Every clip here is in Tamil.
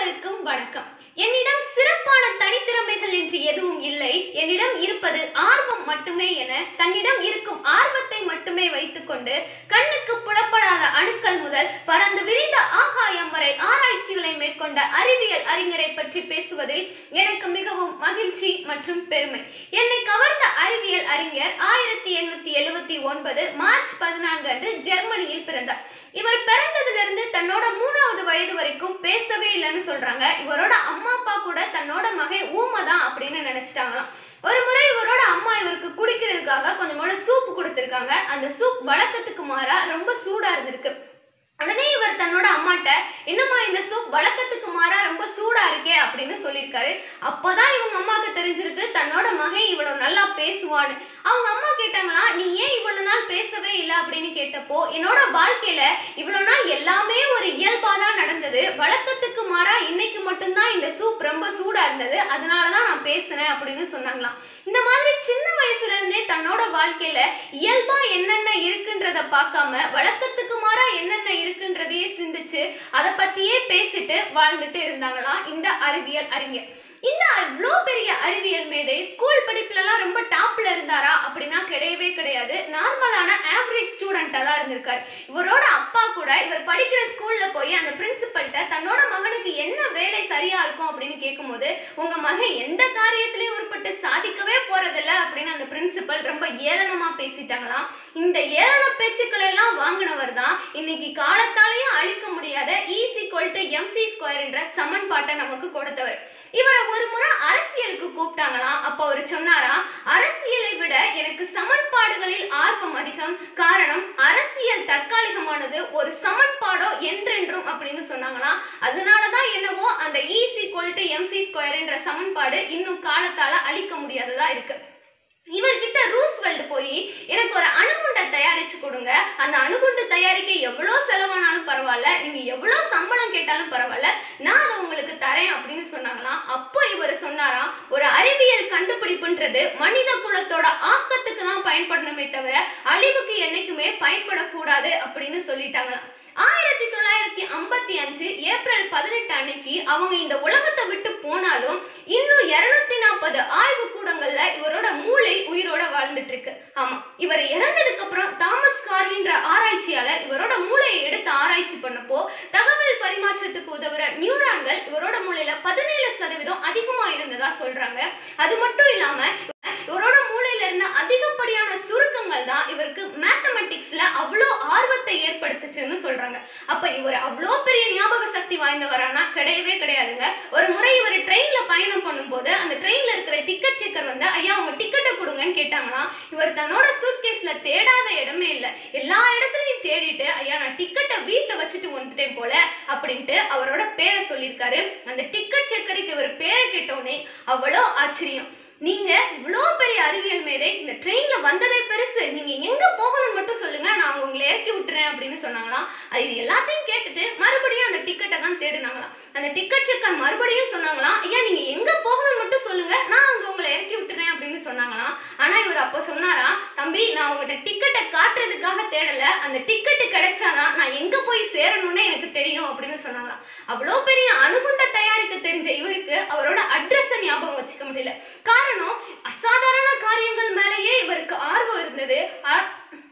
அனைவருக்கும் வணக்கம் என்னிடம் சிறப்பான தனித்திறமைகள் என்று எதுவும் இல்லை என்னிடம் இருப்பது ஆர்வம் மட்டுமே என தன்னிடம் இருக்கும் ஆர்வத்தை மட்டுமே வைத்துக்கொண்டு கண்ணுக்கு புலப்படாத அணுக்கள் முதல் பறந்து விரிந்த ஆகாயம் வரை ஆராய்ச்சிகளை மேற்கொண்ட அறிவியல் அறிஞரை பற்றி பேசுவதில் எனக்கு மிகவும் மகிழ்ச்சி மற்றும் பெருமை என்னை கவர்ந்த அறிவியல் அறிஞர் ஆயிரத்தி எண்ணூத்தி எழுவத்தி ஒன்பது மார்ச் பதினான்கு அன்று ஜெர்மனியில் பிறந்தார் இவர் பிறந்ததிலிருந்து தன்னோட மூணாவது வயது வரைக்கும் பேசவே இல்லைன்னு சொல்றாங்க இவரோட அம்மா அப்பா கூட தன்னோட மகன் ஊமை தான் அப்படின்னு நினைச்சிட்டாங்களாம் ஒரு முறை இவரோட அம்மா இவருக்கு குடிக்கிறதுக்காக கொஞ்சம் போல சூப் கொடுத்துருக்காங்க அந்த சூப் வழக்கத்துக்கு மாறா ரொம்ப சூடா இருந்திருக்கு உடனே இவர் தன்னோட அம்மாட்ட என்னம்மா இந்த சூப் வழக்கத்துக்கு மாறா ரொம்ப சூடா இருக்கே அப்படின்னு சொல்லியிருக்காரு அப்போதான் இவங்க அம்மாவுக்கு தெரிஞ்சிருக்கு தன்னோட மகன் இவ்வளவு நல்லா பேசுவான்னு அவங்க அம்மா கேட்டாங்களா நீ ஏன் இவ்வளவு நாள் பேசவே இல்லை அப்படின்னு கேட்டப்போ என்னோட வாழ்க்கையில இவ்வளவு நாள் எல்லாமே ஒரு இயல்பா தான் நடந்தது வழக்கத்துக்கு மாறா இன்னைக்கு மட்டும்தான் இந்த சூப் ரொம்ப சூடா இருந்தது அதனாலதான் நான் பேசுனேன் அப்படின்னு சொன்னாங்களாம் இந்த மாதிரி சின்ன வயசுல இருந்தே தன்னோட வாழ்க்கையில இயல்பா என்னென்ன இருக்குன்றத பார்க்காம வழக்கத்துக்கு மாறா என்னென்ன இருக்குன்றதையே சிந்திச்சு அதை பத்தியே பேசிட்டு வாழ்ந்துட்டு இருந்தாங்களாம் இந்த அறிவியல் அறிஞர் இந்த இவ்வளோ பெரிய அறிவியல் மேதை ஸ்கூல் படிப்புலலாம் ரொம்ப டாப்ல இருந்தாரா அப்படின்னா கிடையவே கிடையாது நார்மலான ஆவரேஜ் ஸ்டூடெண்ட்டாக தான் இருந்திருக்காரு இவரோட அப்பா கூட இவர் படிக்கிற ஸ்கூல்ல போய் அந்த பிரின்சிபல்கிட்ட தன்னோட மகனுக்கு என்ன வேலை சரியா இருக்கும் அப்படின்னு கேட்கும்போது உங்க மகன் எந்த காரியத்திலையும் உருப்பட்டு சாதிக்கவே போறதில்ல அப்படின்னு அந்த பிரின்சிபல் ரொம்ப ஏளனமா பேசிட்டாங்களாம் இந்த ஏளன பேச்சுக்களை எல்லாம் வாங்கினவர் தான் இன்னைக்கு காலத்தாலேயும் அழிக்க முடியாத E is equal to MC square என்ற சமன்பாட்டை நமக்கு கொடுத்தவர் இவரை ஒரு முறை அரசியலுக்கு கூப்பிட்டாங்களாம் அப்போ அவர் சொன்னாராம் அரசியலை விட எனக்கு சமன்பாடுகளில் ஆர்வம் அதிகம் காரணம் அரசியல் தற்காலிகமானது ஒரு சமன்பாடோ என்றென்றும் அப்படின்னு சொன்னாங்களாம் அதனாலதான் என்னவோ அந்த E is equal to MC square என்ற சமன்பாடு இன்னும் காலத்தால அழிக்க முடியாததா இருக்கு இவர்கிட்ட ரூஸ்வெல்ட் போய் எனக்கு ஒரு அணுகுண்டை தயாரிச்சு கொடுங்க அந்த அணுகுண்டு தயாரிக்க எவ்வளோ செலவானாலும் பரவாயில்ல நீங்க எவ்வளோ சம்பளம் கேட்டாலும் பரவாயில்ல நான் அதை உங்களுக்கு தரேன் அப்படின்னு சொன்னாங்களாம் அப்போ இவர் சொன்னாராம் ஒரு அறிவியல் கண்டுபிடிப்புன்றது மனித குலத்தோட ஆக்கத்துக்கு தான் பயன்படணுமே தவிர அழிவுக்கு என்னைக்குமே பயன்படக்கூடாது அப்படின்னு சொல்லிட்டாங்களாம் ஆயிரத்தி தொள்ளாயிரத்தி ஐம்பத்தி அஞ்சு ஏப்ரல் பதினெட்டு அன்னைக்கு அவங்க இந்த உலகத்தை விட்டு போனாலும் இன்னும் இருநூத்தி நாற்பது ஆய்வு கூடங்கள்ல இவரோட மூளை உயிரோட வாழ்ந்துட்டு இருக்கு ஆமா இவர் இறந்ததுக்கு அப்புறம் தாமஸ் கார்வின்ற ஆராய்ச்சியாளர் இவரோட மூளையை எடுத்து ஆராய்ச்சி பண்ணப்போ தகவல் பரிமாற்றத்துக்கு உதவுற நியூரான்கள் இவரோட மூளையில பதினேழு சதவீதம் அதிகமா இருந்ததா சொல்றாங்க அது மட்டும் இல்லாம இவரோட மூளையில இருந்த அதிகப்படியான சுருக்கங்கள் தான் இவருக்கு மேத்தமெட்டிக்ஸ்ல அவ்வளோ ஆர்வத்தை ஏற்படுத்துச்சுன்னு சொல்றாங்க அப்ப இவர் அவ்வளோ பெரிய ஞாபக சக்தி வாய்ந்தவரானா கிடையவே கிடையாதுங்க ஒரு முறை இவர் ட்ரெயின்ல பயணம் பண்ணும்போது அந்த ட்ரெயின்ல இருக்கிற டிக்கெட் செக்கர் வந்து ஐயா உங்க டிக்கெட்டை கொடுங்கன்னு கேட்டாங்களாம் இவர் தன்னோட சூட்கேஸ்ல தேடாத இடமே இல்லை எல்லா இடத்துலையும் தேடிட்டு ஐயா நான் டிக்கெட்டை வீட்டில் வச்சுட்டு வந்துட்டேன் போல அப்படின்ட்டு அவரோட பேரை சொல்லியிருக்காரு அந்த டிக்கெட் செக்கருக்கு இவர் பேரை கேட்டோடனே அவ்வளோ ஆச்சரியம் நீங்க இவ்வளோ பெரிய அறிவியல் மேதை இந்த ட்ரெயின்ல வந்ததே பெருசு நீங்க எங்க போகணும்னு மட்டும் சொல்லுங்க நான் உங்களை இறக்கி விட்டுறேன் அப்படின்னு சொன்னாங்களாம் அது இது எல்லாத்தையும் கேட்டுட்டு மறுபடியும் அந்த டிக்கெட்டை தான் தேடினாங்களாம் அந்த டிக்கெட் செக்கர் மறுபடியும் சொன்னாங்களாம் ஐயா நீங்க எங்க போகணும்னு மட்டும் சொல்லுங்க நான் அங்க உங்களை இறக்கி விட்டுறேன் அப்படின்னு சொன்னாங்களாம் ஆனா இவர் அப்போ சொன்னாரா தம்பி நான் உங்கள்கிட்ட டிக்கெட்டை காட்டுறதுக்காக தேடல அந்த டிக்கெட்டு கிடைச்சாதான் நான் எங்க போய் சேரணும்னு எனக்கு தெரியும் அப்படின்னு சொன்னாங்களாம் அவ்வளோ பெரிய அணுகுண்டை தயாரிக்க தெரிஞ்ச இவருக்கு அவரோட அட்ரஸை ஞாபகம் வச்சுக்க முடியல காரணம் அசாதாரண காரியங்கள் மேலேயே இவருக்கு ஆர்வம் இருந்தது ஆ-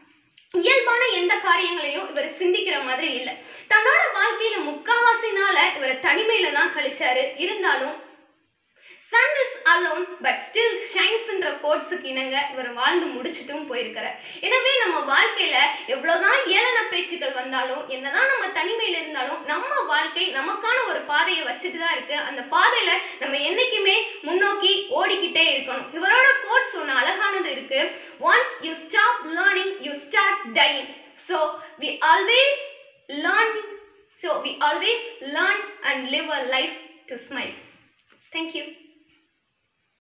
இயல்பான எந்த காரியங்களையும் இவர் சிந்திக்கிற மாதிரி இல்லை தன்னோட வாழ்க்கையில முக்காவாசி நாள இவர் தனிமையில தான் கழிச்சாரு இருந்தாலும் sun is alone but still ஷைன்ஸ்ன்ற கோட்ஸுக்கு இணங்க இவர் வாழ்ந்து முடிச்சுட்டும் போயிருக்கிறார் எனவே நம்ம வாழ்க்கையில எவ்வளவுதான் ஏளன பேச்சுக்கள் வந்தாலும் என்னதான் நம்ம தனிமையில இருந்தாலும் நம்ம வாழ்க்கை நமக்கான ஒரு பாதையை வச்சுட்டு தான் இருக்கு அந்த பாதையில நம்ம என்னைக்குமே முன்னோக்கி ஓடிக்கிட்டே இருக்கணும் இவரோட கோட்ஸ் ஒன்று அழகானது இருக்கு once you stop learning you start dying so we always learn so we always learn and live a life to smile thank you